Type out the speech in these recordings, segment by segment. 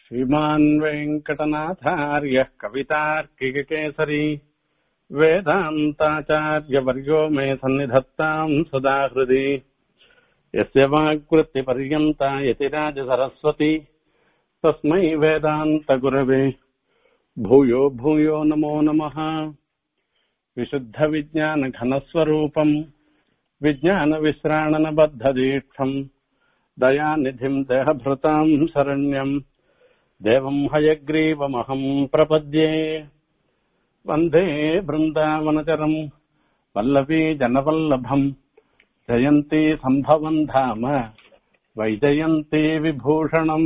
श्रीमान् वेङ्कटनाथार्यः कवितार्किककेसरी वेदान्ताचार्यवर्यो मे सन्निधत्ताम् सदा हृदि यस्य वाक्वृत्तिपर्यन्ता यतिराजसरस्वती तस्मै वेदान्तगुरवे भूयो भूयो नमो नमः विशुद्धविज्ञानघनस्वरूपम् विज्ञानविश्राणनबद्धदीक्षम् दयानिधिम् देहभृताम् शरण्यम् देवम् हयग्रीवमहम् प्रपद्ये वन्दे बृन्दावनचरम् वल्लवी जनवल्लभम् जयन्ती सम्भवम् धाम வைஜயந்தி விபூஷணம்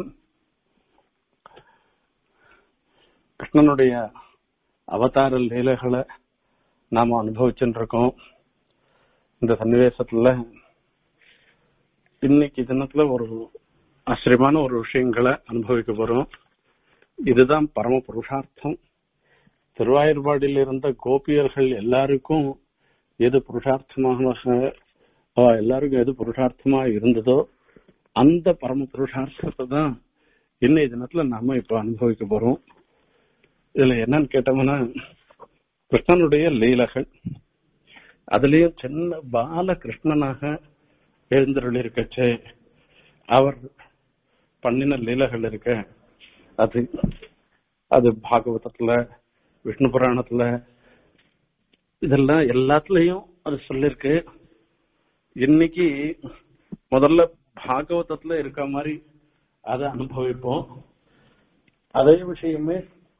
கிருஷ்ணனுடைய அவதார லீலைகளை நாம அனுபவிச்சுட்டு இருக்கோம் இந்த சன்னிவேசத்துல இன்னைக்கு தினத்துல ஒரு ஆச்சரியமான ஒரு விஷயங்களை அனுபவிக்க போறோம் இதுதான் பரம புருஷார்த்தம் திருவாயூர்பாடியில் இருந்த கோபியர்கள் எல்லாருக்கும் எது புருஷார்த்தமாக எல்லாருக்கும் எது புருஷார்த்தமா இருந்ததோ அந்த பரம புருஷார்த்தத்தை தான் இன்னைய தினத்துல நாம இப்ப அனுபவிக்க போறோம் இதுல என்னன்னு கேட்டோம்னா கிருஷ்ணனுடைய லீலைகள் அதுலயும் சின்ன பால கிருஷ்ணனாக எழுந்தருள் இருக்கச்சே அவர் பண்ணின லீலைகள் இருக்க அது அது பாகவதத்துல விஷ்ணு புராணத்துல இதெல்லாம் எல்லாத்துலயும் அது சொல்லிருக்கு இன்னைக்கு முதல்ல பாகவதத்துல இருக்க மாதிரி அதை அனுபவிப்போம் அதே விஷயமே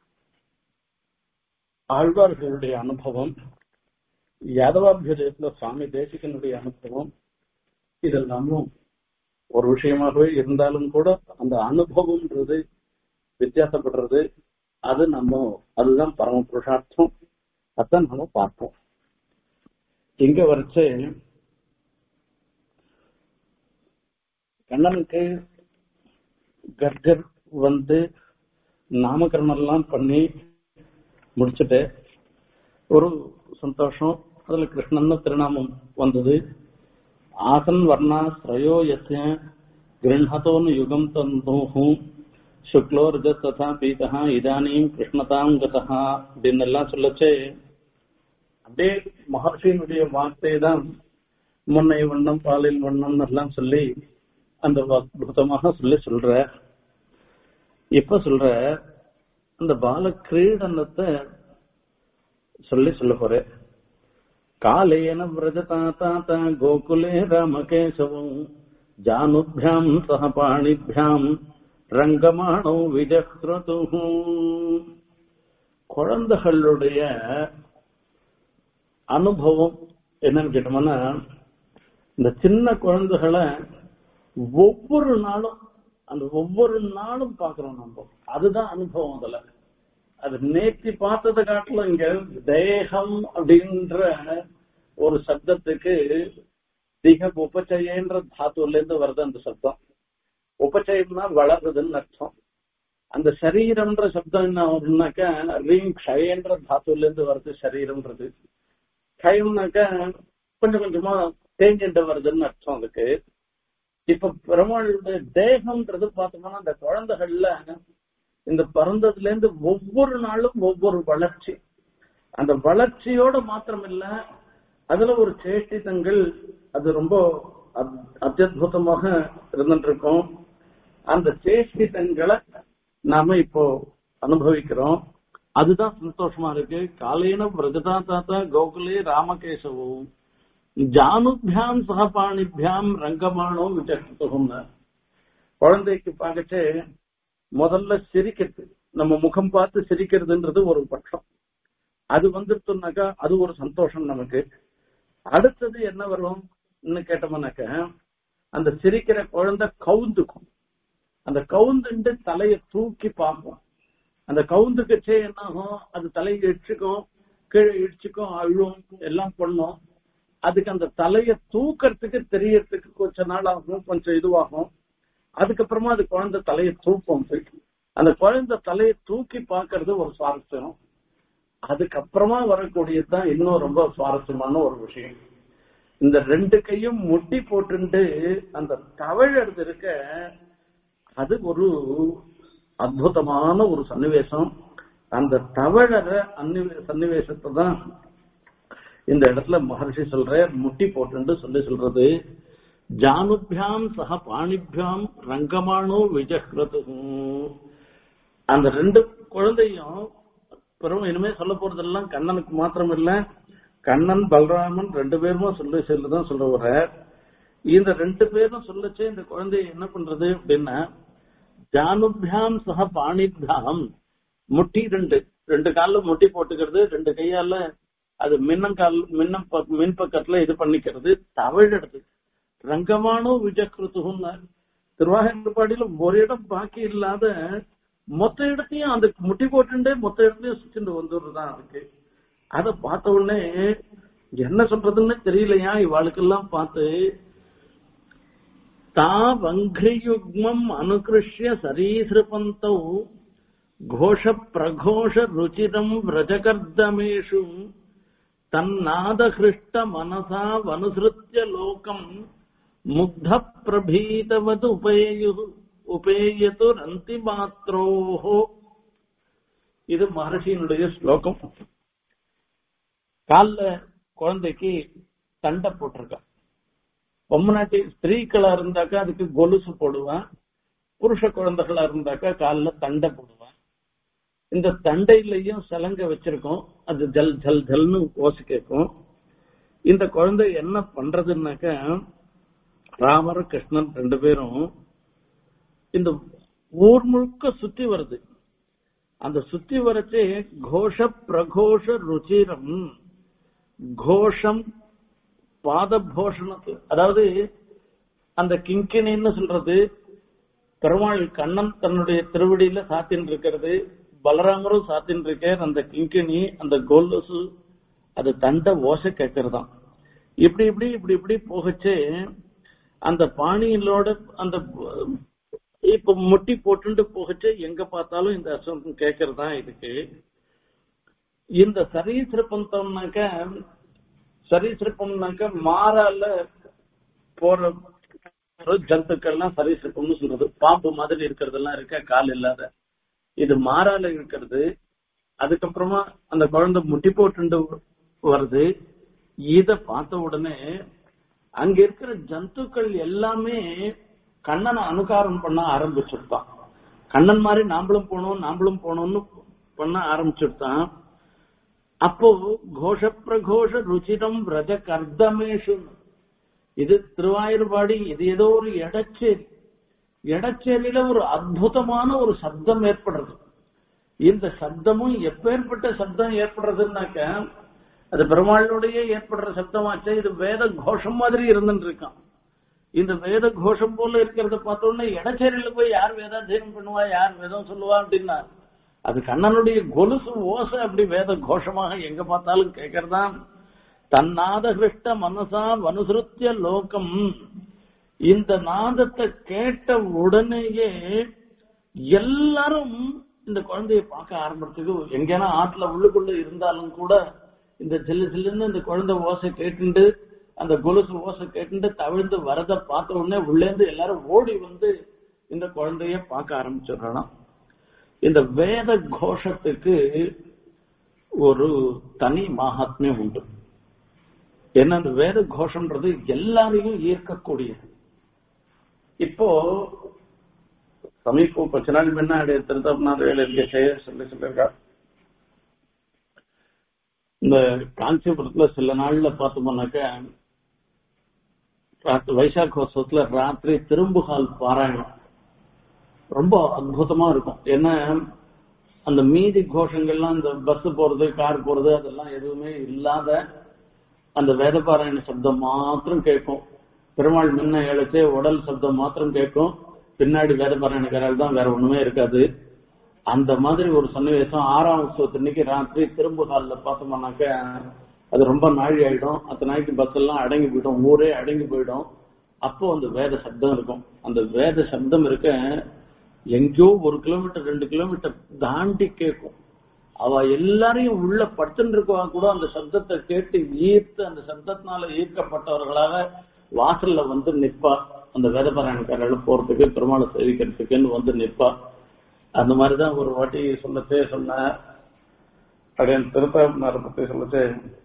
ஆழ்வார்களுடைய அனுபவம் யாதவாபியுதயத்துல சுவாமி தேசிகனுடைய அனுபவம் இதெல்லாமும் ஒரு விஷயமாகவே இருந்தாலும் கூட அந்த அனுபவம்ன்றது வித்தியாசப்படுறது அது நம்ம அதுதான் பரம புருஷார்த்தம் அதான் நம்ம பார்ப்போம் இங்க வரைச்சு கண்ணனுக்கு கர்கர் வந்து நாமகரணம் எல்லாம் பண்ணி முடிச்சுட்டு ஒரு சந்தோஷம் அதுல கிருஷ்ணன் திருநாமம் வந்தது ஆசன் வர்ணா ஸ்ரயோ யஸ்ய கிருண்ணதோன்னு யுகம் தந்தோஹும் சுக்லோ ரஜத் ததா பீதா இதானியும் கிருஷ்ணதாம் கதா அப்படின்னு எல்லாம் சொல்லச்சே அப்படியே மகர்ஷியினுடைய வார்த்தை தான் முன்னை வண்ணம் பாலில் வண்ணம் எல்லாம் சொல்லி அந்த அற்புதமாக சொல்லி சொல்ற இப்ப சொல்ற அந்த பால கிரீடனத்தை சொல்லி சொல்ல போற காலேன விரஜதா தாத்தா கோகுலே ராமகேசவம் ஜானுபியாம் சக பாணிபியாம் ரங்கமானோ விஜக்ரது குழந்தைகளுடைய அனுபவம் என்னன்னு கேட்டோம்னா இந்த சின்ன குழந்தைகளை ஒவ்வொரு நாளும் அந்த ஒவ்வொரு நாளும் பாக்குறோம் நம்ம அதுதான் அனுபவம் அதுல அது நேத்தி பார்த்ததை காட்டிலும் இங்க தேகம் அப்படின்ற ஒரு சப்தத்துக்கு திக உபச்சயன்ற தாத்துல இருந்து வருது அந்த சப்தம் உபச்சயம்னா வளருதுன்னு அர்த்தம் அந்த சரீரம்ன்ற சப்தம் என்ன வரும்னாக்கா ரீம் க்ஷயன்ற தாத்துல இருந்து வருது சரீரம்ன்றது க்ஷயம்னாக்கா கொஞ்சம் கொஞ்சமா தேங்கிட்டு வருதுன்னு அர்த்தம் அதுக்கு இப்ப பெருமாளுடைய தேகம்ன்றது பார்த்தோம்னா அந்த குழந்தைகள்ல இந்த பிறந்ததுல இருந்து ஒவ்வொரு நாளும் ஒவ்வொரு வளர்ச்சி அந்த வளர்ச்சியோட மாத்திரம் இல்ல அதுல ஒரு சேஷ்டிதங்கள் அது ரொம்ப அத்தியுதமாக இருந்துட்டு இருக்கோம் அந்த சேஷ்டிதங்களை நாம இப்போ அனுபவிக்கிறோம் அதுதான் சந்தோஷமா இருக்கு காலையின பிரஜதா தாத்தா கோகுலே ராமகேசவும் ஜானுபியாம் சகபாணிபியாம் ரங்கமானோ விசேஷத்துவம்னா குழந்தைக்கு பார்க்கச்சு முதல்ல சிரிக்கிறது நம்ம முகம் பார்த்து சிரிக்கிறதுன்றது ஒரு பட்சம் அது வந்துருத்தோம்னாக்கா அது ஒரு சந்தோஷம் நமக்கு அடுத்தது என்ன வரும் கேட்டோம்னாக்க அந்த சிரிக்கிற குழந்தை கவுந்துக்கும் அந்த கவுந்துண்டு தலையை தூக்கி பார்க்கும் அந்த கவுந்துக்கச்சே என்ன ஆகும் அது தலையை இடிச்சுக்கும் கீழே இடிச்சுக்கும் அழும் எல்லாம் பண்ணும் அதுக்கு அந்த தலைய தூக்கறதுக்கு தெரியறதுக்கு கொஞ்ச நாள் ஆகும் கொஞ்சம் இதுவாகும் அதுக்கப்புறமா அது குழந்தை தலையை தூக்கும் அந்த குழந்தை தலையை தூக்கி பாக்குறது ஒரு சுவாரஸ்யம் அதுக்கப்புறமா வரக்கூடியதுதான் இன்னும் ரொம்ப சுவாரஸ்யமான ஒரு விஷயம் இந்த ரெண்டு கையும் முட்டி போட்டுண்டு அந்த தவழறது இருக்க அது ஒரு அற்புதமான ஒரு சன்னிவேசம் அந்த தவழற அன்னி- சன்னிவேசத்தை தான் இந்த இடத்துல மகர்ஷி சொல்ற முட்டி போட்டு சொல்லி சொல்றது ஜானுபியாம் சக பாணிபியாம் ரங்கமானோ விஜஹ்ரது அந்த ரெண்டு குழந்தையும் பிறகு இனிமே சொல்ல போறதெல்லாம் கண்ணனுக்கு மாத்திரம் இல்ல கண்ணன் பலராமன் ரெண்டு பேருமே சொல்லி சொல்லுதான் சொல்ல வர இந்த ரெண்டு பேரும் சொல்லச்சே இந்த குழந்தைய என்ன பண்றது அப்படின்னா ஜானுபியாம் சக பாணிபியாம் முட்டி ரெண்டு ரெண்டு கால்ல முட்டி போட்டுக்கிறது ரெண்டு கையால அது மின்னங்கால் மின்னம் பக்க- மின் பக்கத்துல இது பண்ணிக்கிறது தவிழறது ரங்கமானோ விஜக்ருத்துன்னு திருவாகப்பாடியில ஒரு இடம் பாக்கி இல்லாத மொத்த இடத்தையும் அந்த முட்டி போட்டுண்டே மொத்த இடத்தையும் சுத்திட்டு வந்துடுறதுதான் அதுக்கு அத பார்த்த உடனே என்ன சொல்றதுன்னு தெரியலையா இவாளுக்கெல்லாம் பார்த்து தா வங்கியுக்மம் அனுகிருஷ்ய சரீசிருபந்தௌ घोष प्रघोष रुचिरम व्रजकर्दमेषु तन्नादहृष्ट मनसा वनुसृत्य लोकम मुग्ध प्रभीतवद उपेयु உபேயத்து ரந்தி மாத்ரோஹோ இது மகர்ஷியினுடைய ஸ்லோகம் கால்ல குழந்தைக்கு தண்டை போட்டிருக்கா பொம்மநாட்டி ஸ்திரீக்களா இருந்தாக்கா அதுக்கு கொலுசு போடுவான் புருஷ குழந்தைகளா இருந்தாக்கா கால்ல தண்டை போடுவான் இந்த தண்டையிலையும் சலங்க வச்சிருக்கோம் அது ஜல் ஜல் ஜல்னு ஓசை கேட்கும் இந்த குழந்தை என்ன பண்றதுன்னாக்கா ராமர் கிருஷ்ணன் ரெண்டு பேரும் இந்த ஊர் முழுக்க சுத்தி வருது அந்த சுத்தி வரச்சே கோஷ பிரகோஷ ருச்சிரம் கோஷம் பாதபோஷணத்து அதாவது அந்த கிங்கிணின்னு சொல்றது பெருமாள் கண்ணன் தன்னுடைய திருவடியில சாத்தின் இருக்கிறது பலராமரும் சாத்தின் இருக்கார் அந்த கிங்கிணி அந்த கோல்லசு அது தண்ட ஓசை கேட்கறதாம் இப்படி இப்படி இப்படி இப்படி போகச்சே அந்த பாணியிலோட அந்த இப்ப முட்டி போட்டுட்டு போகச்சே எங்க பார்த்தாலும் இந்த அசம் கேட்கறதா இதுக்கு இந்த சரீசிருப்பம்னாக்க சரீசிருப்பம்னாக்க மாறால போற ஒரு ஜந்துக்கள்லாம் சரீசிருப்பம்னு சொல்றது பாம்பு மாதிரி இருக்கிறதெல்லாம் இருக்க கால் இல்லாத இது மாறால இருக்கிறது அதுக்கப்புறமா அந்த குழந்தை முட்டி போட்டு வருது இத பார்த்த உடனே அங்க இருக்கிற ஜந்துக்கள் எல்லாமே கண்ணனை அனுகாரம் பண்ண ஆரம்பிச்சுட்டான் கண்ணன் மாதிரி நாம்பளும் போனோம் நாம்பளும் போனோம்னு பண்ண ஆரம்பிச்சுட்டான் அப்போ கோஷ பிரகோஷ ருச்சிரம் ரஜ கர்தமேஷு இது திருவாயூர்பாடி இது ஏதோ ஒரு இடச்சேரி இடச்சேரியில ஒரு அற்புதமான ஒரு சப்தம் ஏற்படுறது இந்த சப்தமும் எப்பேற்பட்ட சப்தம் ஏற்படுறதுன்னாக்க அது பெருமாளுடைய ஏற்படுற சப்தமாச்சே இது வேத கோஷம் மாதிரி இருந்துட்டு இருக்கான் இந்த வேத கோஷம் போல இருக்கிறத பார்த்த உடனே இடச்சேரியில போய் யார் வேதாத்தியனம் பண்ணுவா யார் வேதம் சொல்லுவா அப்படின்னா அது கண்ணனுடைய கொலுசு ஓசை அப்படி வேத கோஷமாக எங்க பார்த்தாலும் கேட்கறதா தன்னாத கிருஷ்ட மனசா வனுசுருத்திய லோகம் இந்த நாதத்தை கேட்ட உடனேயே எல்லாரும் இந்த குழந்தைய பார்க்க ஆரம்பிச்சதுக்கு எங்கேனா ஆத்துல உள்ளுக்குள்ள இருந்தாலும் கூட இந்த சில்லு சில்லுன்னு இந்த குழந்தை ஓசை கேட்டுண்டு அந்த கொலுசு ஓசை கேட்டுண்டு தவிழ்ந்து வரத பார்த்த உடனே உள்ளேந்து எல்லாரும் ஓடி வந்து இந்த குழந்தைய பார்க்க ஆரம்பிச்சிடலாம் இந்த வேத கோஷத்துக்கு ஒரு தனி மகாத்மியம் உண்டு ஏன்னா அந்த வேத கோஷம்ன்றது எல்லாரையும் ஈர்க்கக்கூடியது இப்போ சமீபம் கொஞ்ச நாள் முன்னாடி திருத்தப்பநாத வேலை இருக்க சொல்லி சொல்லிருக்கா இந்த காஞ்சிபுரத்துல சில நாள்ல பார்த்தோம்னாக்க ராத்திரி வைசாக்கோத்சவத்துல ராத்திரி திரும்புகால் பாராயணம் ரொம்ப அற்புதமா இருக்கும் ஏன்னா அந்த மீதி கோஷங்கள்லாம் இந்த பஸ் போறது கார் போறது அதெல்லாம் எதுவுமே இல்லாத அந்த வேதபாராயண சப்தம் மாத்திரம் கேட்கும் பெருமாள் முன்ன இழைச்சே உடல் சப்தம் மாத்திரம் கேட்கும் பின்னாடி வேதபாராயணக்காரர்கள் தான் வேற ஒண்ணுமே இருக்காது அந்த மாதிரி ஒரு சன்னிவேசம் ஆறாம் உற்சவத்தன்னைக்கு ராத்திரி திரும்ப காலில் பார்த்தோம்னாக்க அது ரொம்ப நாழி ஆயிடும் அத்தனை நாளைக்கு பஸ் எல்லாம் அடங்கி போயிடும் ஊரே அடங்கி போயிடும் அப்போ அந்த வேத சப்தம் இருக்கும் அந்த வேத சப்தம் இருக்க எங்கேயோ ஒரு கிலோமீட்டர் ரெண்டு கிலோமீட்டர் தாண்டி கேட்கும் அவ எல்லாரையும் உள்ள படுத்துட்டு இருக்கவா கூட அந்த சப்தத்தை கேட்டு ஈர்த்து அந்த சப்தத்தினால ஈர்க்கப்பட்டவர்களாக வாசல்ல வந்து நிற்பா அந்த வேதபாராயணக்காரர்கள் போறதுக்கு பெருமாளை சேவிக்கிறதுக்குன்னு வந்து நிற்பா அந்த மாதிரிதான் ஒரு வாட்டி சொல்லச்சே சொன்ன அப்படின்னு திருத்தாமரை பத்தி சொல்லச்சே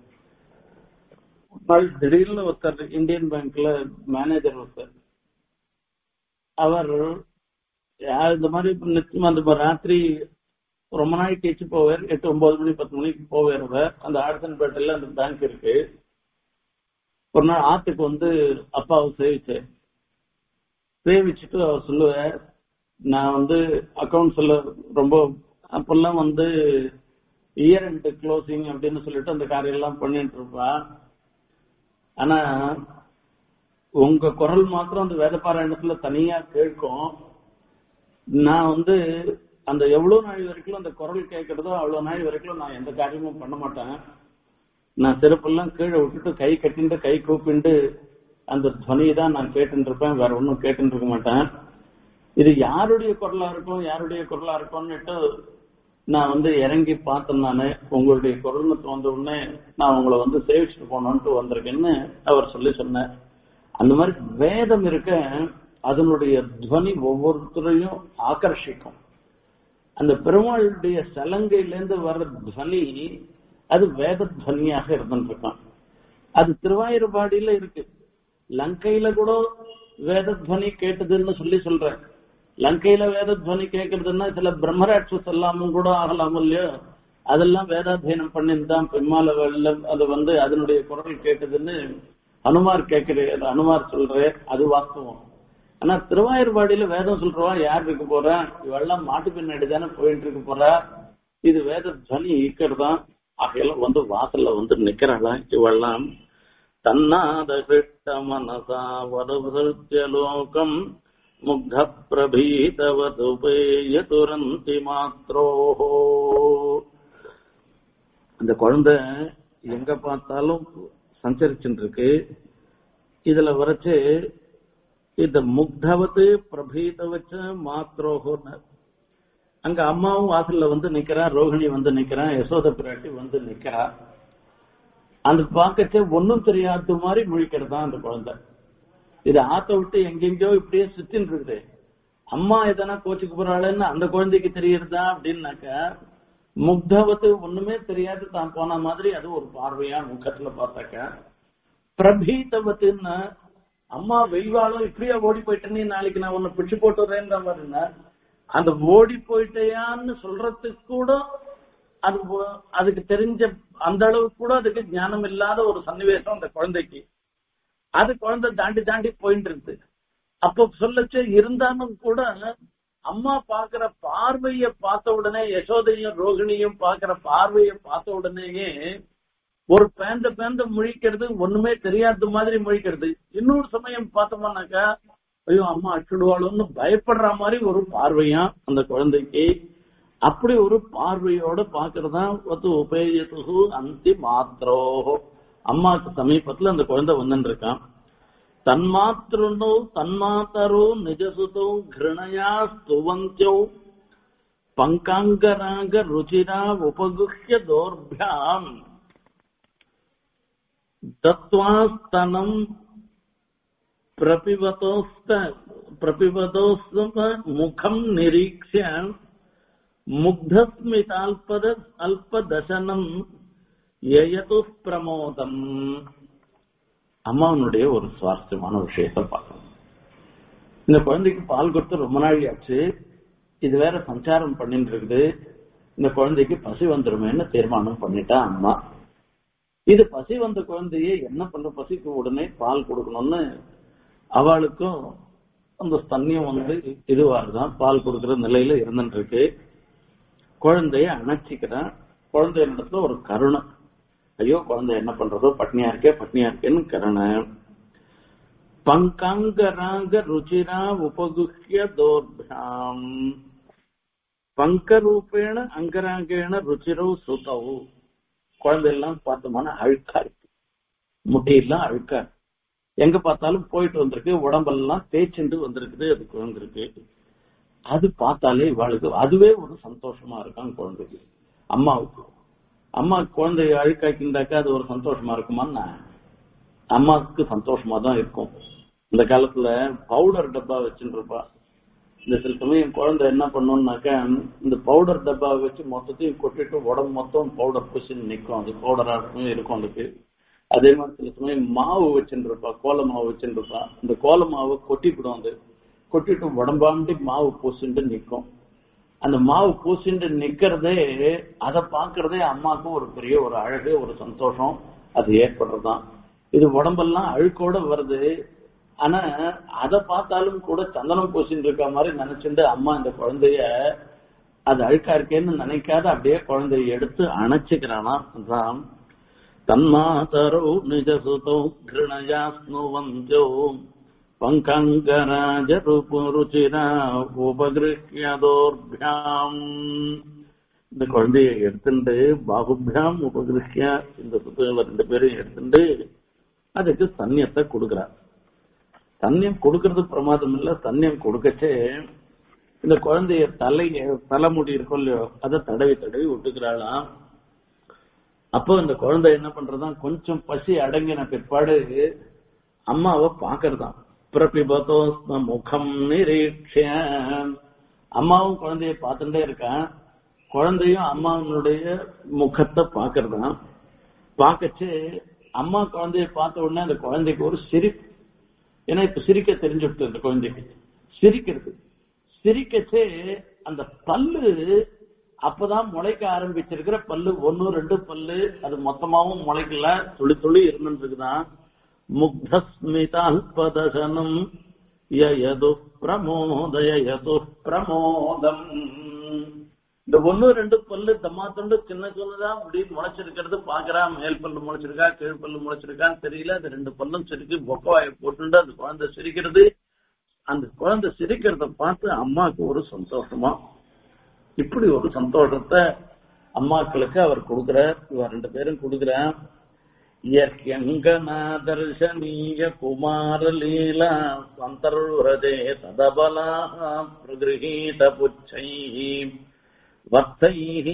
ஒரு நாள் திடீர்னு ஒருத்தர் இந்தியன் பேங்க்ல மேனேஜர் ஒருத்தர் அவர் யா- இந்த மாதிரி நிச்சயமா அந்த மாதிரி ராத்திரி ரொம்ப நாள் கழிச்சு போவார் எட்டு ஒன்பது மணி பத்து மணிக்கு போவார் அவர். அந்த ஆர்சன்பேட்டையில அந்த பேங்க் இருக்கு ஒரு நாள் ஆத்துக்கு வந்து அப்பாவை சேவிச்சேன் சேவிச்சுட்டு அவர் சொல்லுவார் நான் வந்து அக்கௌண்ட்ஸ்ல ரொம்ப அப்பெல்லாம் வந்து இயர் அண்ட் க்ளோசிங் அப்படின்னு சொல்லிட்டு அந்த காரியம் எல்லாம் பண்ணிட்டு இருப்பா ஆனா உங்க குரல் மாத்திரம் அந்த வேதபாராயணத்துல தனியா கேட்கும் நான் வந்து அந்த எவ்வளவு நாள் வரைக்கும் அந்த குரல் கேட்கறதோ அவ்வளவு நாள் வரைக்கும் நான் எந்த காரியமும் பண்ண மாட்டேன் நான் செருப்பெல்லாம் கீழே விட்டுட்டு கை கட்டிண்டு கை கூப்பிண்டு அந்த துவனியை தான் நான் கேட்டுட்டு இருப்பேன் வேற ஒன்றும் கேட்டுட்டு இருக்க மாட்டேன் இது யாருடைய குரலா இருக்கும் யாருடைய குரலா இருக்கும்னுட்டு நான் வந்து இறங்கி பார்த்தேன் நானு உங்களுடைய குரல்னு தோன்ற உடனே நான் உங்களை வந்து சேவிச்சுட்டு போனோன்ட்டு வந்திருக்கேன்னு அவர் சொல்லி சொன்னார் அந்த மாதிரி வேதம் இருக்க அதனுடைய துவனி ஒவ்வொருத்தரையும் ஆகர்ஷிக்கும் அந்த பெருமாளுடைய சலங்கையிலேருந்து வர்ற துவனி அது வேத துவனியாக இருந்துருக்கான் அது திருவாயூர்பாடியில இருக்கு லங்கையில கூட வேத துவனி கேட்டதுன்னு சொல்லி சொல்றேன் லங்கையில வேத துவனி கேட்கறதுன்னா சில பிரம்மராட்சஸ் எல்லாமும் கூட ஆகலாம் இல்லையோ அதெல்லாம் வேதாத்தியனம் பண்ணிருந்தான் பெம்மால வெள்ள அது வந்து அதனுடைய குரல் கேட்டதுன்னு அனுமார் கேட்கிறேன் அனுமார் சொல்றேன் அது வாஸ்தவம் ஆனா திருவாயூர்பாடியில வேதம் சொல்றவா யார் இருக்க போறா இவெல்லாம் மாட்டு பின்னாடி தானே போயிட்டு இருக்க போறா இது வேத துவனி ஈக்கிறதான் ஆகையெல்லாம் வந்து வாசல்ல வந்து நிக்கிறாளாம் இவெல்லாம் தன்னாத கிருஷ்ட மனசா வருலோகம் முக்த பிரபீதவதுபேய துரந்தி மாத்ரோஹோ அந்த குழந்தை எங்க பார்த்தாலும் சஞ்சரிச்சுட்டு இருக்கு இதுல வரைச்சு இந்த முக்தவத்து பிரபீதவச்ச மாத்ரோஹோன்னு அங்க அம்மாவும் வாசல்ல வந்து நிக்கிறா ரோகிணி வந்து நிக்கிறா யசோத பிராட்டி வந்து நிக்கிறா அந்த பார்க்கச்சே ஒன்னும் தெரியாத மாதிரி முழிக்கிறதா அந்த குழந்தை இது ஆத்த விட்டு எங்கெங்கயோ இப்படியே சுத்தின்னு இருக்குது அம்மா எதனா கோச்சுக்கு போறாளேன்னு அந்த குழந்தைக்கு தெரியுறதா அப்படின்னாக்க முக்தவத்து ஒண்ணுமே தெரியாது தான் போன மாதிரி அது ஒரு பார்வையா முகத்துல பார்த்தாக்க பிரபீதவத்துன்னா அம்மா வெய்வாலும் இப்படியே ஓடி போயிட்டேன்னு நாளைக்கு நான் உன்னை பிடிச்சு போட்டுறேன்ற மாதிரினா அந்த ஓடி போயிட்டேயான்னு சொல்றதுக்கு கூட அது ஒ- அதுக்கு தெரிஞ்ச அந்த அளவுக்கு கூட அதுக்கு ஞானம் இல்லாத ஒரு சன்னிவேசம் அந்த குழந்தைக்கு அது குழந்தை தாண்டி தாண்டி போயிட்டு இருக்கு அப்போ சொல்லச்சு இருந்தாலும் கூட அம்மா பாக்குற பார்வைய பார்த்த உடனே யசோதையும் ரோகிணியும் பாக்குற பார்வைய பார்த்த உடனேயே ஒரு பேந்த பேந்த முழிக்கிறது ஒண்ணுமே தெரியாத மாதிரி முழிக்கிறது இன்னொரு சமயம் பார்த்தோம்னாக்கா ஐயோ அம்மா அச்சுடுவாளோன்னு பயப்படுற மாதிரி ஒரு பார்வையா அந்த குழந்தைக்கு அப்படி ஒரு பார்வையோட பாக்குறதா ஒத்து உபயோகத்து அந்தி மாத்திரோ அம்மாக்கு சமீபத்துல அந்த குழந்தை வந்துட்டு இருக்கான் தன்மாத்திருண்டோ தன்மாத்தரோ நிஜசுதோ கிருணயா ஸ்துவந்தியோ பங்காங்கராக ருச்சிரா உபகுஹ்ய தோர்பியாம் தத்வாஸ்தனம் பிரபிவதோஸ்த பிரபிவதோஸ்த முகம் நிரீக்ஷ முக்தஸ்மிதால்பத அல்பதசனம் எயது பிரமோதம் அம்மாவனுடைய ஒரு சுவாரஸ்யமான விஷயத்தை பார்க்கணும் இந்த குழந்தைக்கு பால் கொடுத்து ரொம்ப நாள் ஆச்சு இது வேற சஞ்சாரம் பண்ணிட்டு இருக்குது இந்த குழந்தைக்கு பசி வந்துருமேன்னு தீர்மானம் பண்ணிட்டா அம்மா இது பசி வந்த குழந்தைய என்ன பண்ண பசிக்கு உடனே பால் கொடுக்கணும்னு அவளுக்கும் அந்த ஸ்தன்யம் வந்து இதுவாருதான் பால் கொடுக்கிற நிலையில இருந்துட்டு இருக்கு குழந்தைய அணைச்சிக்கிறான் குழந்தை இடத்துல ஒரு கருணை ஐயோ குழந்தை என்ன பண்றதோ பட்னியா இருக்கே பட்னியா இருக்கேன்னு கருணை பங்காங்கராக ருச்சிரா உபகுஹ்ய தோர்பியாம் பங்கரூபேண அங்கராங்கேண ருச்சிரோ சுதவு குழந்தையெல்லாம் பார்த்தோம்னா அழுக்கா இருக்கு முட்டையெல்லாம் அழுக்கா இருக்கு எங்க பார்த்தாலும் போயிட்டு வந்திருக்கு உடம்பெல்லாம் தேய்ச்சிண்டு வந்திருக்குது அது குழந்திருக்கு அது பார்த்தாலே இவாளுக்கு அதுவே ஒரு சந்தோஷமா இருக்கான் குழந்தைக்கு அம்மாவுக்கு அம்மா குழந்தைய அழுக்காக்கிண்டாக்கா அது ஒரு சந்தோஷமா இருக்குமான்னா அம்மாவுக்கு சந்தோஷமா தான் இருக்கும் இந்த காலத்துல பவுடர் டப்பா வச்சுட்டு இருப்பா இந்த சில சமயம் குழந்தை என்ன பண்ணும்னாக்க இந்த பவுடர் டப்பாவை வச்சு மொத்தத்தையும் கொட்டிட்டு உடம்பு மொத்தம் பவுடர் பூசி நிற்கும் அது பவுடரா இருக்கும் இருக்கும் அதுக்கு அதே மாதிரி சில சமயம் மாவு வச்சுருப்பா கோல மாவு வச்சுருப்பா இந்த கோல மாவை கொட்டிவிடும் அது கொட்டிட்டு உடம்பாண்டி மாவு பூசிட்டு நிற்கும் அந்த மாவு பூசிட்டு நிக்கிறதே அதை பார்க்கறதே அம்மாவுக்கு ஒரு பெரிய ஒரு அழகு ஒரு சந்தோஷம் அது ஏற்படுறதுதான் இது உடம்பெல்லாம் அழுக்கோட வருது ஆனா அதை பார்த்தாலும் கூட சந்தனம் பூசிட்டு இருக்க மாதிரி நினைச்சுட்டு அம்மா இந்த குழந்தைய அது அழுக்கா இருக்கேன்னு நினைக்காத அப்படியே குழந்தைய எடுத்து அணைச்சுக்கிறானா அதான் தன்மாதரோ நிஜசுதோ கிருணயா ஸ்னுவந்தோ பங்கங்கராஜருச்சிரா உபகிருஹ்யதோர்பியாம் இந்த குழந்தைய எடுத்துட்டு பாகுபியாம் உபகிருஹ்யா இந்த சுத்தங்களை ரெண்டு பேரும் எடுத்துட்டு அதுக்கு சன்னியத்தை கொடுக்கிறார் சன்னியம் கொடுக்கறது பிரமாதம் இல்ல சன்னியம் கொடுக்கச்சே இந்த குழந்தைய தலைய தலைமுடி இருக்கும் இல்லையோ அதை தடவி தடவி விட்டுக்கிறாளாம் அப்போ இந்த குழந்தை என்ன பண்றதான் கொஞ்சம் பசி அடங்கின பிற்பாடு அம்மாவை பாக்குறதாம் பிரபிபதோ முகம் நிரீட்ச அம்மாவும் குழந்தைய பார்த்துட்டே இருக்கான் குழந்தையும் அம்மாவனுடைய முகத்தை பாக்குறதாம் பார்க்கச்சு அம்மா குழந்தைய பார்த்த உடனே அந்த குழந்தைக்கு ஒரு சிரிப்பு ஏன்னா இப்ப சிரிக்க தெரிஞ்சுட்டு அந்த குழந்தைக்கு சிரிக்கிறது சிரிக்கச்சே அந்த பல்லு அப்பதான் முளைக்க ஆரம்பிச்சிருக்கிற பல்லு ஒன்னு ரெண்டு பல்லு அது மொத்தமாவும் முளைக்கல துளி துளி இருந்துருக்குதான் முக்தஸ்மிதால்பதசனம் யயது பிரமோதயது பிரமோதம் இந்த ஒன்னு ரெண்டு பல்லு தம்மா தொண்டு சின்ன சின்னதான் அப்படி முளைச்சிருக்கிறது பாக்குறா மேல் பல்லு முளைச்சிருக்கா கீழ் பல்லு முளைச்சிருக்கான்னு தெரியல அது ரெண்டு பல்லும் சிரிக்கு பொக்கவாய போட்டு அந்த குழந்தை சிரிக்கிறது அந்த குழந்தை சிரிக்கிறத பார்த்து அம்மாவுக்கு ஒரு சந்தோஷமா இப்படி ஒரு சந்தோஷத்தை அம்மாக்களுக்கு அவர் கொடுக்கிறார் இவர் ரெண்டு பேரும் கொடுக்கிறார் தர்ஷனீய குமார லீலா சந்தர்வரதே ததபலா பிரகிருஹீத புச்சை வர்த்தைः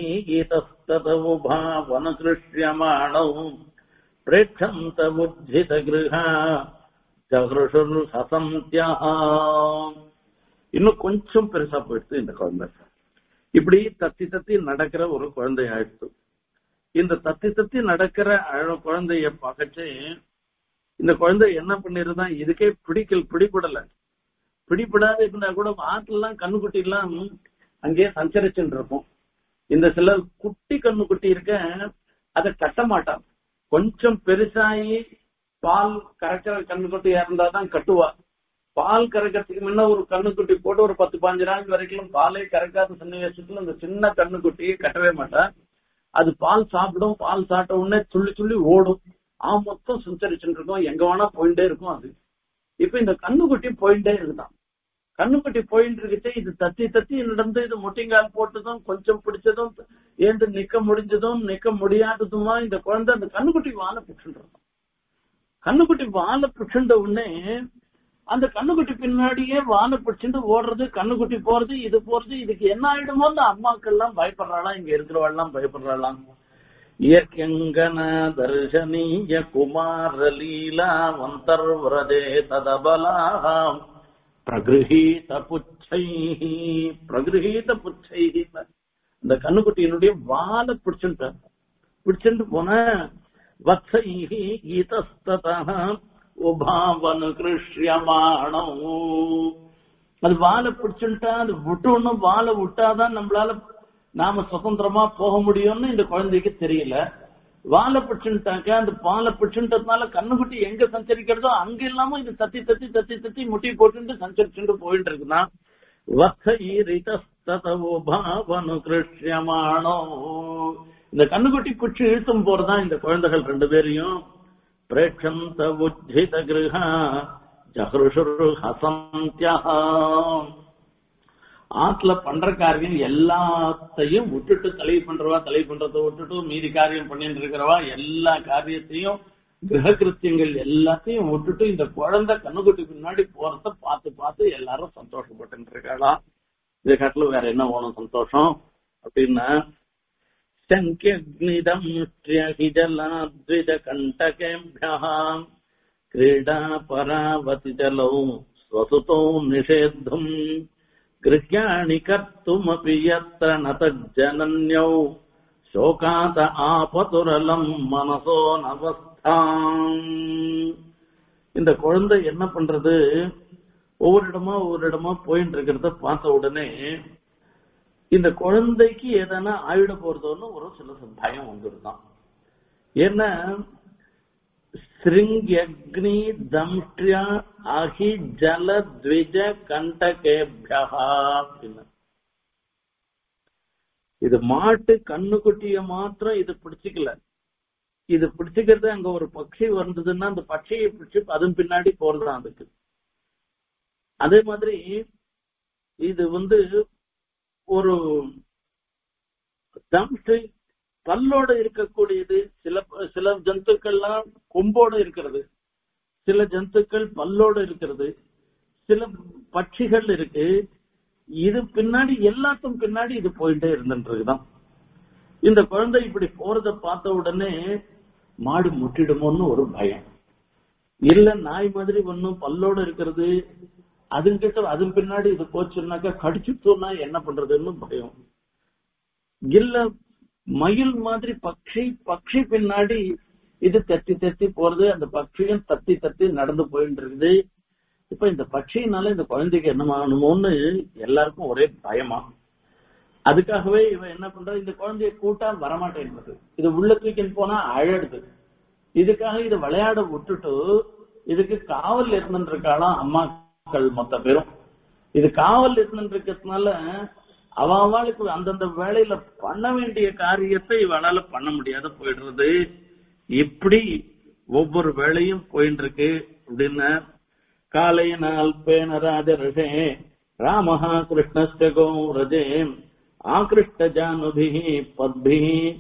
गीतस्ततवुभावनकृष्यमाणौ प्रेक्षन्त बुद्धितगृहा ஜகருஷுர் சசந்தியா இன்னும் கொஞ்சம் பெருசா போயிடுச்சு இந்த குழந்தை இப்படி தத்தி தத்தி நடக்கிற ஒரு குழந்தை ஆயிடுச்சு இந்த தத்தி தத்தி நடக்கிற அழ குழந்தைய பார்க்கச்சு இந்த குழந்தை என்ன பண்ணிருந்தான் இதுக்கே பிடிக்கல் பிடிபடல பிடிபடாத இருந்தா கூட ஆட்டுலாம் கண்ணுக்குட்டி எல்லாம் அங்கேயே சஞ்சரிச்சுட்டு இருக்கும் இந்த சில குட்டி கண்ணுக்குட்டி இருக்க அதை கட்ட மாட்டான் கொஞ்சம் பெருசாகி பால் கறக்கிற கண்ணுக்குட்டியா இருந்தாதான் கட்டுவா பால் கறக்கிறதுக்கு முன்ன ஒரு கண்ணுக்குட்டி போட்டு ஒரு பத்து பாஞ்சு நாள் வரைக்கும் பாலே கறக்காத சன்னிவேசத்துல அந்த சின்ன கண்ணுக்குட்டியை கட்டவே மாட்டா அது பால் சாப்பிடும் பால் சாப்பிட்ட உடனே துள்ளி துள்ளி ஓடும் ஆ மொத்தம் சஞ்சரிச்சுட்டு இருக்கும் எங்க வேணா போயிட்டே இருக்கும் அது இப்ப இந்த கண்ணுக்குட்டி போயிட்டே இருக்குதான் கண்ணுக்குட்டி போயிட்டு இருக்குச்சு இது தத்தி தத்தி நடந்து இது முட்டிங்கால் போட்டதும் கொஞ்சம் பிடிச்சதும் ஏந்து நிக்க முடிஞ்சதும் நிக்க முடியாததுமா இந்த குழந்தை அந்த கண்ணுக்குட்டி வாழை பிடிச்சுட்டு கண்ணுக்குட்டி வாழை பிடிச்சுட்ட உடனே அந்த கண்ணுக்குட்டி பின்னாடியே வாழை பிடிச்சிட்டு ஓடுறது கண்ணுக்குட்டி போறது இது போறது இதுக்கு என்ன ஆயிடுமோ அந்த அம்மாக்கள் எல்லாம் பயப்படுறாளாம் இங்க இருக்கிறவாள்லாம் பயப்படுறாளாம் இயற்கங்கன தர்ஷனீய குமார லீலா வந்தர்வரதே ததபலாம் பிரகிருஹீத புச்சை பிரகிருஹீத புச்சை இந்த கண்ணுக்குட்டியினுடைய வாழை பிடிச்சுட்டார் பிடிச்சுட்டு போன வத்சைஹி கீதஸ்ததா உபாவனு கிருஷ்யமானம் அது வாழை பிடிச்சுட்டா அது விட்டோன்னு வாழை விட்டாதான் நம்மளால நாம சுதந்திரமா போக முடியும்னு இந்த குழந்தைக்கு தெரியல வாழை பிடிச்சுட்டாக்க அந்த பாலை பிடிச்சுட்டதுனால கண்ணுக்குட்டி எங்க சஞ்சரிக்கிறதோ அங்க இல்லாம இது தத்தி தத்தி தத்தி தத்தி முட்டி போட்டு சஞ்சரிச்சுட்டு போயிட்டு இருக்குன்னா வசைரிதஸ்ததவோபாவனு கிருஷ்யமானோ இந்த கண்ணுக்குட்டி பிடிச்சு இழுத்தும் போறதான் இந்த குழந்தைகள் ரெண்டு பேரையும் பிரேட்சந்த உஜ்ஜித கிருஹா ஜஹ்ருஷுரு ஹசந்தியா ஆத்துல பண்ற காரியம் எல்லாத்தையும் விட்டுட்டு தலைவு பண்றவா தலைவு பண்றத விட்டுட்டு மீதி காரியம் பண்ணிட்டு இருக்கிறவா எல்லா காரியத்தையும் கிரக கிருத்தியங்கள் எல்லாத்தையும் விட்டுட்டு இந்த குழந்தை கண்ணுக்குட்டி பின்னாடி போறத பார்த்து பார்த்து எல்லாரும் சந்தோஷப்பட்டு இருக்காளாம் இதை காட்டில வேற என்ன வேணும் சந்தோஷம் அப்படின்னா சங்கியக்னிதம் ஜலாத்விஜ கண்டகேபியா क्रीडा परावति चलौ स्वसुतौ निषेद्धुम् गृह्याणि कर्तुमपि यत्र न तज्जनन्यौ शोकात ஆபதுரலம் மனசோ நவஸ்தாம் இந்த குழந்தை என்ன பண்றது ஒவ்வொரு இடமா ஒவ்வொரு இடமா போயிட்டு இருக்கிறத பார்த்த உடனே இந்த குழந்தைக்கு ஏதானா ஆயிட போறதோன்னு ஒரு சில பயம் வந்துருதான் ஏன்னா சிருங்கக்னி தம்ஷ்டியா அஹி ஜல த்விஜ கண்டகேபியா அப்படின்னு இது மாட்டு கண்ணுக்குட்டிய மாத்திரம் இது பிடிச்சிக்கல இது பிடிச்சுக்கிறது அங்க ஒரு பட்சி வந்ததுன்னா அந்த பட்சியை பிடிச்சு அதன் பின்னாடி போறதுதான் அதுக்கு அதே மாதிரி இது வந்து ஒரு தம்ஸ்டி பல்லோட இருக்கக்கூடியது சில சில ஜந்துக்கள்லாம் கொம்போட இருக்கிறது சில ஜந்துக்கள் பல்லோட இருக்கிறது சில பட்சிகள் இருக்கு இது பின்னாடி எல்லாத்துக்கும் பின்னாடி இது போயிட்டே இருந்துன்றதுதான் இந்த குழந்தை இப்படி போறத பார்த்த உடனே மாடு முட்டிடுமோன்னு ஒரு பயம் இல்ல நாய் மாதிரி ஒன்னும் பல்லோட இருக்கிறது அதுங்கிட்ட அதன் பின்னாடி இது போச்சுன்னாக்கா கடிச்சுட்டோம்னா என்ன பண்றதுன்னு பயம் இல்ல மயில் மாதிரி பக்ஷி பக்ஷி பின்னாடி இது தத்தி தத்தி போறது அந்த பக்ஷியும் தத்தி தத்தி நடந்து போயிட்டு இருக்குது இப்ப இந்த பட்சியினால இந்த குழந்தைக்கு என்ன ஆகணுமோன்னு எல்லாருக்கும் ஒரே பயமா அதுக்காகவே இவன் என்ன பண்ற இந்த குழந்தைய கூட்டா வரமாட்டேன்றது இது உள்ள தூக்கின்னு போனா அழடுது இதுக்காக இது விளையாட விட்டுட்டு இதுக்கு காவல் இருந்துருக்காளாம் அம்மாக்கள் மொத்த பேரும் இது காவல் இருந்துருக்கிறதுனால அவ அவளுக்கு அந்தந்த வேலையில பண்ண வேண்டிய காரியத்தை இவளால பண்ண முடியாத போயிடுறது இப்படி ஒவ்வொரு வேலையும் போயிட்டு இருக்கு அப்படின்னு காலையினால் பேணராஜ ரிஷே ராமஹா கிருஷ்ணஸ்ட கோரஜே ஆகிருஷ்ட ஜானுபி பத்பி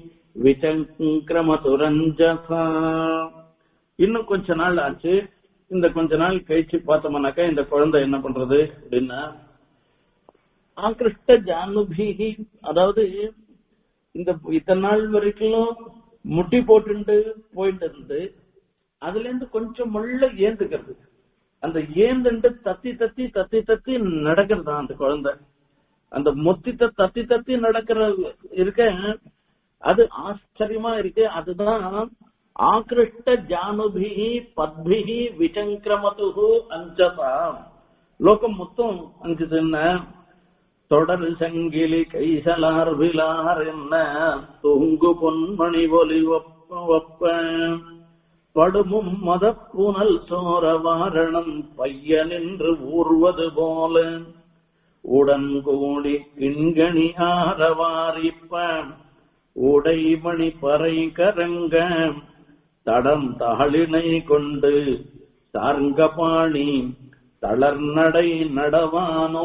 விசங்கிரமதுரஞ்சசா இன்னும் கொஞ்ச நாள் ஆச்சு இந்த கொஞ்ச நாள் கழிச்சு பார்த்தோம்னாக்கா இந்த குழந்தை என்ன பண்றது அப்படின்னா ஆகிருஷ்ட ஜானுபிகி அதாவது இந்த இத்தனை நாள் வரைக்கும் முட்டி போட்டுண்டு போயிட்டு இருந்து அதுல இருந்து கொஞ்சம் முள்ள ஏந்துக்கிறது அந்த ஏந்துண்டு தத்தி தத்தி தத்தி தத்தி நடக்கிறதா அந்த குழந்தை அந்த மொத்தித்த தத்தி தத்தி நடக்கிற இருக்க அது ஆச்சரியமா இருக்கு அதுதான் ஆகிருஷ்ட ஜானுபிகி பத்பிகி விசங்கிரமது அஞ்சதா லோகம் மொத்தம் அஞ்சுதுன்னா தொடர் சங்கிலி கைசலார் விலார் என்ன தூங்கு பொன்மணி ஒலி ஒப்ப ஒப்ப படுமும் மதப்புனல் சோர வாரணம் பையனின்று ஊர்வது போல உடன் கூடி கிண்கணி ஆரவாரிப்ப உடைமணி பறை கரங்க தடம் தாளினை கொண்டு சார்ங்கபாணி தளர்நடை நடவானோ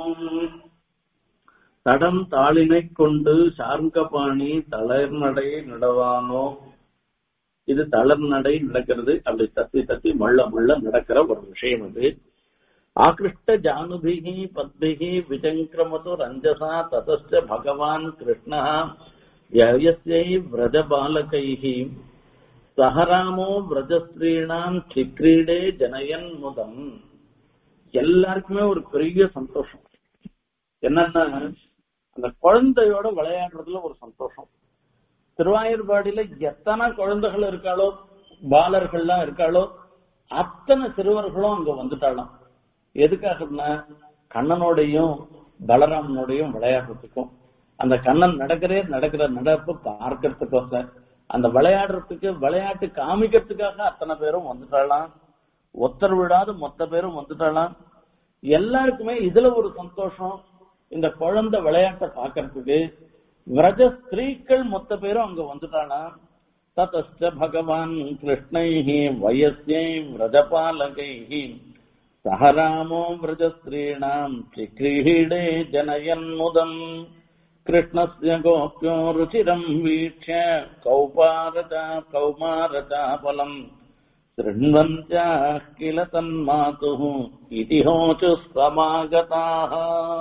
தடம் தாளினை கொண்டு சார்ங்கபாணி தளர்நடை நடவானோ இது தளர்நடை நடக்கிறது அப்படி தத்தி தத்தி மள்ள மள்ள நடக்கிற ஒரு விஷயம் அது ஆகிருஷ்ட ஜானுபிகி பத்பிகி விசங்கிரமது ரஞ்சசா ததஸ்ட பகவான் கிருஷ்ணா யயஸ்யை விரஜபாலகைஹி சஹராமோ விரஜஸ்திரீணாம் சிக்ரீடே ஜனயன் முதம் எல்லாருக்குமே ஒரு பெரிய சந்தோஷம் என்னன்னா அந்த குழந்தையோட விளையாடுறதுல ஒரு சந்தோஷம் திருவாயூர்பாடியில எத்தனை குழந்தைகள் இருக்காளோ பாலர்கள்லாம் இருக்காளோ அத்தனை சிறுவர்களும் அங்க வந்துட்டாளாம் எதுக்காகனா கண்ணனோடையும் பலராமனோடையும் விளையாடுறதுக்கும் அந்த கண்ணன் நடக்கிறே நடக்கிற நடப்பு பார்க்கறதுக்கோசம் அந்த விளையாடுறதுக்கு விளையாட்டு காமிக்கிறதுக்காக அத்தனை பேரும் வந்துட்டாளாம் ஒத்தர் விடாத மொத்த பேரும் வந்துட்டாளாம் எல்லாருக்குமே இதுல ஒரு சந்தோஷம் இந்த குழந்தை விளையாட்டை பாக்குறதுக்கு விரஜ ஸ்திரீக்கள் மொத்த பேரும் அங்க வந்துட்டானா ததஸ்ட பகவான் கிருஷ்ணைஹி வயஸ்யை விரஜபாலகைஹி சஹராமோ விரஜஸ்திரீணாம் சிக்ரீடே ஜனயன் முதம் कृष्णस्य गोप्यो रुचिरम् वीक्ष्य कौपारता कौमारचापलम् शृण्वन्त्याः किल तन्मातुः इति होचुः समागताः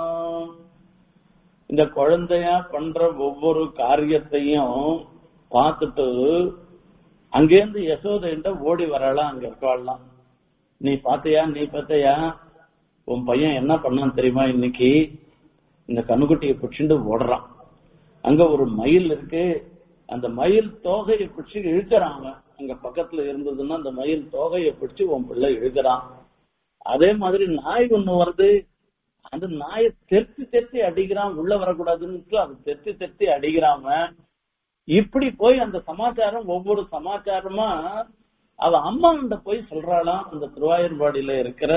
இந்த குழந்தையா பண்ற ஒவ்வொரு காரியத்தையும் பார்த்துட்டு அங்கேருந்து யசோதைன்ற ஓடி வரலாம் அங்க இருக்கலாம் நீ பாத்தியா நீ பார்த்தியா உன் பையன் என்ன பண்ணான் தெரியுமா இன்னைக்கு இந்த கண்ணுக்குட்டியை பிடிச்சிட்டு ஓடுறான் அங்க ஒரு மயில் இருக்கு அந்த மயில் தோகையை பிடிச்சி இழுக்கிறான் அவன் அங்க பக்கத்துல இருந்ததுன்னா அந்த மயில் தோகையை பிடிச்சி உன் பிள்ளை இழுக்கிறான் அதே மாதிரி நாய் ஒண்ணு வருது அந்த நாயை தெத்தி தெத்தி அடிக்கிறான் உள்ள வரக்கூடாதுன்னு அது தெத்தி தெத்தி அடிக்கிறான் அவன் இப்படி போய் அந்த சமாச்சாரம் ஒவ்வொரு சமாச்சாரமா அவ அம்மா கிட்ட போய் சொல்றாளாம் அந்த திருவாயூர்பாடியில இருக்கிற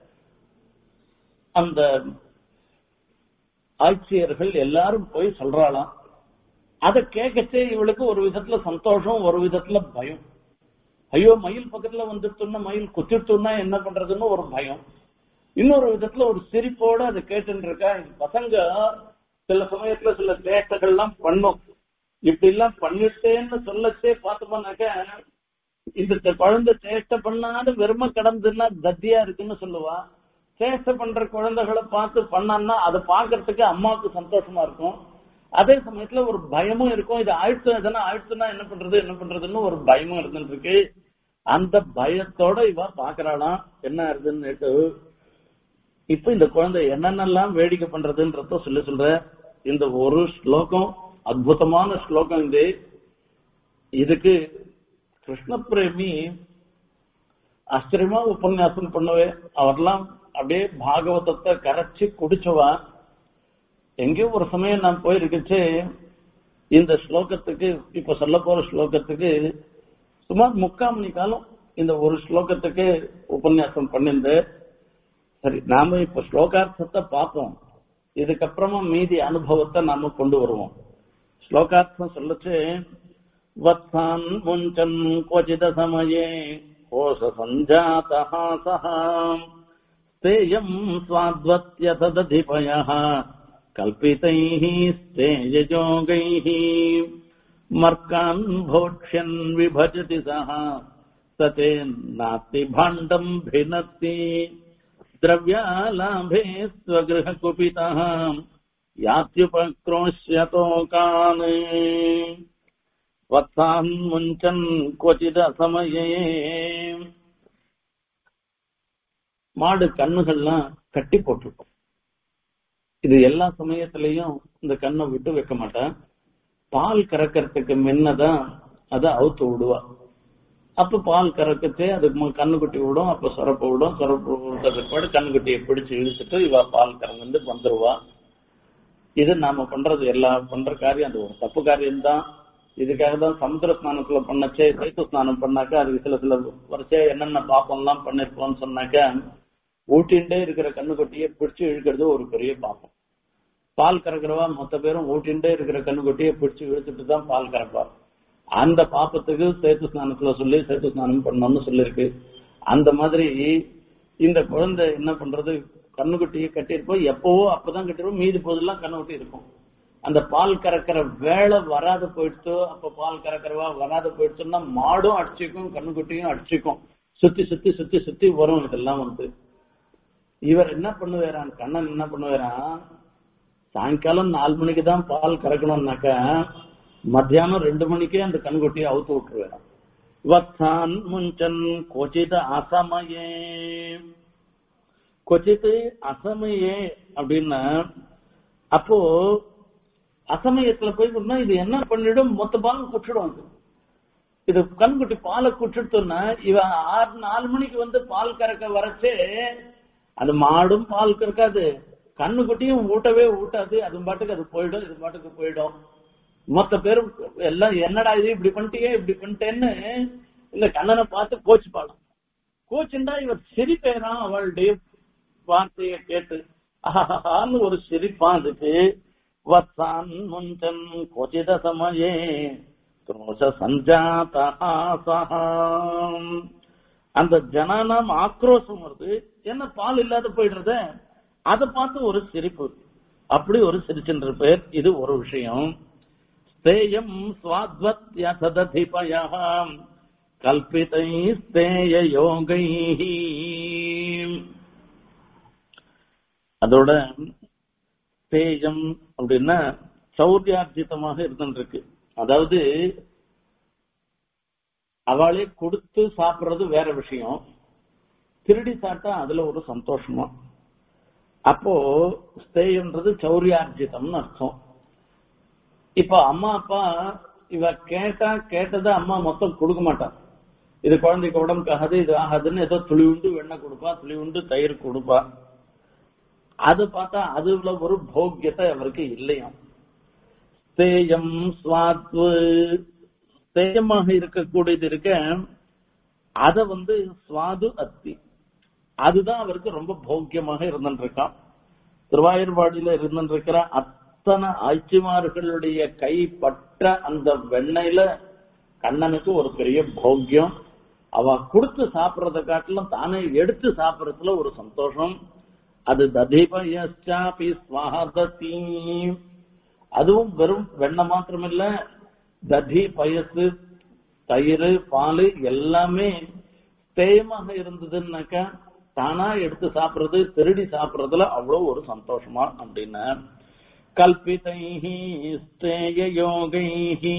அந்த ஆட்சியர்கள் எல்லாரும் போய் சொல்றாளாம் அதை கேட்கச்சே இவளுக்கு ஒரு விதத்துல சந்தோஷம் ஒரு விதத்துல பயம் ஐயோ மயில் பக்கத்துல வந்துட்டோம்னா மயில் குத்திட்டோம்னா என்ன பண்றதுன்னு ஒரு பயம் இன்னொரு விதத்துல ஒரு சிரிப்போட அதை கேட்டுட்டு இருக்கா இந்த பசங்க சில சமயத்துல சில சேட்டைகள்லாம் பண்ணும் இப்படி எல்லாம் பண்ணிட்டேன்னு சொல்லச்சே பார்த்தோம்னாக்க இந்த குழந்தை சேட்டை பண்ணாத வெறும கடந்துன்னா தத்தியா இருக்குன்னு சொல்லுவா சேட்டை பண்ற குழந்தைகளை பார்த்து பண்ணான்னா அதை பாக்குறதுக்கு அம்மாவுக்கு சந்தோஷமா இருக்கும் அதே சமயத்துல ஒரு பயமும் இருக்கும் இது ஆழ்த்து எதனா ஆழ்த்துனா என்ன பண்றது என்ன பண்றதுன்னு ஒரு பயமும் இருந்துட்டு இருக்கு அந்த பயத்தோட இவ பாக்குறாளாம் என்ன ஆகுதுன்னு இப்ப இந்த குழந்தை என்னென்னலாம் வேடிக்கை பண்றதுன்றத சொல்லி சொல்ற இந்த ஒரு ஸ்லோகம் அற்புதமான ஸ்லோகம் இது இதுக்கு கிருஷ்ண பிரேமி ஆச்சரியமா உபன்யாசம் பண்ணுவே அவர்லாம் அப்படியே பாகவதத்தை கரைச்சி குடிச்சவா எங்கேயோ ஒரு சமயம் நான் போயிருக்கச்சு இந்த ஸ்லோகத்துக்கு இப்ப சொல்ல போற ஸ்லோகத்துக்கு சுமார் முக்கால் மணி காலம் இந்த ஒரு ஸ்லோகத்துக்கு உபன்யாசம் பண்ணிருந்து சரி நாம இப்ப ஸ்லோகார்த்தத்தை பார்ப்போம் இதுக்கப்புறமா மீதி அனுபவத்தை நாம கொண்டு வருவோம் ஸ்லோகார்த்தம் சொல்லச்சு வத்சான் முஞ்சன் क्वचिद சமயே கோஷ சஞ்சாதः சः ஸ்தேயம் स्वाद्वत्य तदधिपयः कल्पितैः स्तेययोगैः मर्कान् भोक्ष्यन् विभजति सः सतेन्नास्ति भाण्डम् भिनत्ति द्रव्यालाभे स्वगृहकुपितः यात्युपक्रोश्यतोकान् वत्सान् मुञ्चन् क्वचिद समये மாடு கண்ணுகள்லாம் கட்டி போட்டிருக்கும் இது எல்லா சமயத்திலையும் இந்த கண்ணை விட்டு வைக்க மாட்டேன் பால் கறக்கறதுக்கு முன்னதான் அதை அவுத்து விடுவா அப்ப பால் கறக்கச்சே அதுக்கு கண்ணுக்குட்டி விடும் அப்ப சுரப்பு விடும் சுரப்பு விட்ட பிற்பாடு கண்ணுக்குட்டியை பிடிச்சு இழுத்துட்டு இவ பால் கறந்து வந்துருவா இது நாம பண்றது எல்லா பண்ற காரியம் அது ஒரு தப்பு காரியம் தான் இதுக்காக தான் சமுத்திர ஸ்நானத்துல பண்ணச்சே சைத்து ஸ்நானம் பண்ணாக்கா அதுக்கு சில சில வரிசையா என்னென்ன பாப்பம்லாம் பண்ணிருப்போம்னு சொன்னாக்கா ஊட்டின்டே இருக்கிற கண்ணுக்குட்டியை பிடிச்சு இழுக்கிறது ஒரு பெரிய பாப்பம் பால் கறக்கிறவா மொத்த பேரும் ஊட்டின்டே இருக்கிற கண்ணுக்குட்டியை பிடிச்சு இழுத்துட்டு தான் பால் கறப்பார் அந்த பாப்பத்துக்கு சேத்து ஸ்நானத்துல சொல்லி சேத்து ஸ்நானம் பண்ணணும்னு சொல்லியிருக்கு அந்த மாதிரி இந்த குழந்தை என்ன பண்றது கண்ணுக்குட்டியை கட்டியிருப்போம் எப்பவோ அப்பதான் கட்டிருப்போம் மீதி போதெல்லாம் கண்ணுக்குட்டி இருக்கும் அந்த பால் கறக்கிற வேலை வராத போயிடுச்சோ அப்ப பால் கறக்கிறவா வராத போயிடுச்சோம்னா மாடும் அடிச்சுக்கும் கண்ணுக்குட்டியும் அடிச்சுக்கும் சுத்தி சுத்தி சுத்தி சுத்தி வரும் இதெல்லாம் வந்து இவர் என்ன பண்ணுவாரான் கண்ணன் என்ன பண்ணுவாரான் சாயங்காலம் நாலு மணிக்கு தான் பால் கறக்கணும்னாக்கா மத்தியானம் ரெண்டு மணிக்கே அந்த கண்குட்டியை அவுத்து விட்டுருவேன் வத்தான் முஞ்சன் கொச்சித அசமயே கொச்சித்து அசமயே அப்படின்னா அப்போ அசமயத்துல போய் கொடுத்தா இது என்ன பண்ணிடும் மொத்த பால் குற்றிடும் அது இது கண்குட்டி பாலை குற்றிட்டோம்னா இவன் ஆறு நாலு மணிக்கு வந்து பால் கறக்க வரச்சே அது மாடும் பால் கறக்காது கண்ணுக்குட்டியும் ஊட்டவே ஊட்டாது அது பாட்டுக்கு அது போயிடும் இது பாட்டுக்கு போயிடும் மொத்த பேரும் எல்லாம் என்னடா இது இப்படி பண்ணிட்டியே இப்படி பண்ணிட்டேன்னு இந்த கண்ணனை பார்த்து கோச்சு பாடம் கோச்சுண்டா இவர் சிரிப்பேறான் அவளுடைய வார்த்தையை கேட்டு ஆஹான்னு ஒரு சிரிப்பான் அதுக்கு வத்சான் முஞ்சன் கொச்சித சமயே க்ரோஷ சஞ்சாதா அந்த ஜனானாம் ஆக்ரோஷம் வருது என்ன பால் இல்லாத போயிடுறத அதை பார்த்து ஒரு சிரிப்பு அப்படி ஒரு சிரிச்சுன்ற பேர் இது ஒரு விஷயம் ஸ்தேயம் ஸ்வாத்வத்ய சததிபயம் கல்பிதை ஸ்தேய யோகை அதோட ஸ்தேயம் அப்படின்னா சௌரியார்ஜிதமாக இருந்துருக்கு அதாவது அவளே கொடுத்து சாப்பிடுறது வேற விஷயம் திருடி சாப்பிட்டா அதுல ஒரு சந்தோஷமா அப்போ ஸ்தேயம்ன்றது சௌரியார்ஜிதம்னு அர்த்தம் இப்ப அம்மா அப்பா இவ கேட்டா கேட்டதை அம்மா மொத்தம் கொடுக்க மாட்டான் இது குழந்தைக்கு உடம்புக்கு ஆகாது இது ஆகாதுன்னு ஏதோ துளி உண்டு வெண்ணெய் கொடுப்பா துளி உண்டு தயிர் கொடுப்பா அது பார்த்தா அதுல ஒரு போக்கியத்தை அவருக்கு இல்லையாம் ஸ்தேயம் ஸ்வாத்வு ஸ்தேயமாக இருக்கக்கூடியது இருக்க அத வந்து சுவாது அத்தி அதுதான் அவருக்கு ரொம்ப போக்கியமாக இருந்துருக்கான் திருவாயூர்பாடியில இருந்துருக்கிற அத்தனை ஆட்சிமார்களுடைய கை பற்ற அந்த வெண்ணெயில கண்ணனுக்கு ஒரு பெரிய போக்கியம் அவ கொடுத்து சாப்பிடறத காட்டிலும் தானே எடுத்து சாப்பிடறதுல ஒரு சந்தோஷம் அது ததிபயச்சாபி ஸ்வாததி அதுவும் வெறும் வெண்ணெய் மாத்திரமில்ல ததி பயசு தயிர் பால் எல்லாமே தேயமாக இருந்ததுன்னாக்கா தானா எடுத்து சாப்பிடுறது திருடி சாப்பிடுறதுல அவ்வளவு ஒரு சந்தோஷமா அப்படின்னு கல்பிதைஹி ஸ்தேய யோகைஹி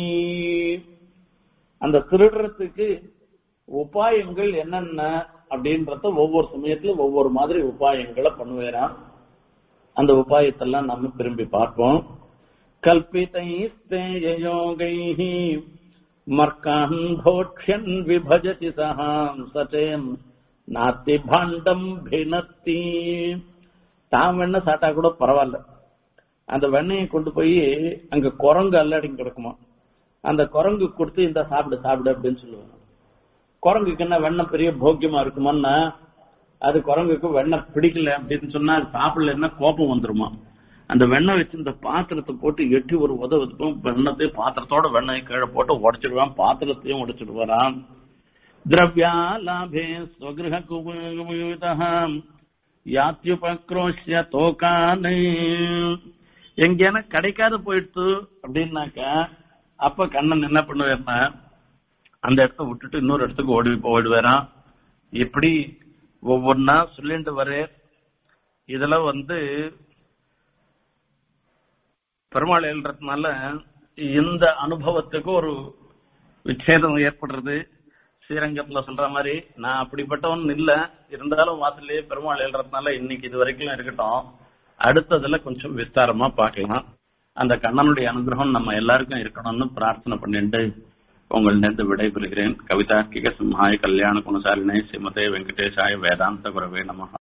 அந்த திருடுறதுக்கு உபாயங்கள் என்னென்ன அப்படின்றத ஒவ்வொரு சமயத்துல ஒவ்வொரு மாதிரி உபாயங்களை பண்ணுவேராம் அந்த உபாயத்தெல்லாம் நம்ம திரும்பி பார்ப்போம் கல்பிதை ஸ்தேய யோகைஹி மர்க்கான் போக்ஷன் விபஜதி சகாம் சச்சேம் நாத்தி பாண்டம் பினத்தி தான் வெண்ணெய் சாட்டா கூட பரவாயில்ல அந்த வெண்ணெயை கொண்டு போய் அங்க குரங்கு அல்லாடிங்க கிடக்குமா அந்த குரங்கு கொடுத்து இந்த சாப்பிடு சாப்பிடு அப்படின்னு சொல்லுவாங்க குரங்குக்கு என்ன வெண்ணெய் பெரிய போக்கியமா இருக்குமான்னா அது குரங்குக்கு வெண்ணெய் பிடிக்கல அப்படின்னு சொன்னா அது சாப்பிடலன்னா கோபம் வந்துருமா அந்த வெண்ணெய் வச்சு இந்த பாத்திரத்தை போட்டு எட்டி ஒரு உத வச்சுப்போம் வெண்ணத்தையும் பாத்திரத்தோட வெண்ணெய் கீழே போட்டு உடைச்சிடுவான் பாத்திரத்தையும் உடைச்சிடுவாராம் திரவியா லாபே ஸ்வகிருஹ குபுவிதம் யாத்யுபக்ரோஷ்ய தோக்கானே எங்கேனா கிடைக்காத போயிடுத்து அப்படின்னாக்கா அப்ப கண்ணன் என்ன பண்ணுவார்னா அந்த இடத்த விட்டுட்டு இன்னொரு இடத்துக்கு ஓடி ஓடுவாராம் இப்படி ஒவ்வொன்னா சொல்லிட்டு வரே இதுல வந்து பெருமாள் எழுறதுனால இந்த அனுபவத்துக்கு ஒரு விச்சேதம் ஏற்படுறது ஸ்ரீரங்கத்துல சொல்ற மாதிரி நான் அப்படிப்பட்டவன் இல்ல இருந்தாலும் வாசல்லையே பெருமாள் எழுறதுனால இன்னைக்கு இது வரைக்கும் இருக்கட்டும் அடுத்ததுல கொஞ்சம் விஸ்தாரமா பார்க்கலாம் அந்த கண்ணனுடைய அனுகிரகம் நம்ம எல்லாருக்கும் இருக்கணும்னு பிரார்த்தனை பண்ணிட்டு உங்களிடம் விடைபெறுகிறேன் கவிதா கிக சிம்ஹாய கல்யாண குணசாலினே ஸ்ரீமதே வெங்கடேஷாய வேதாந்த குரவே நம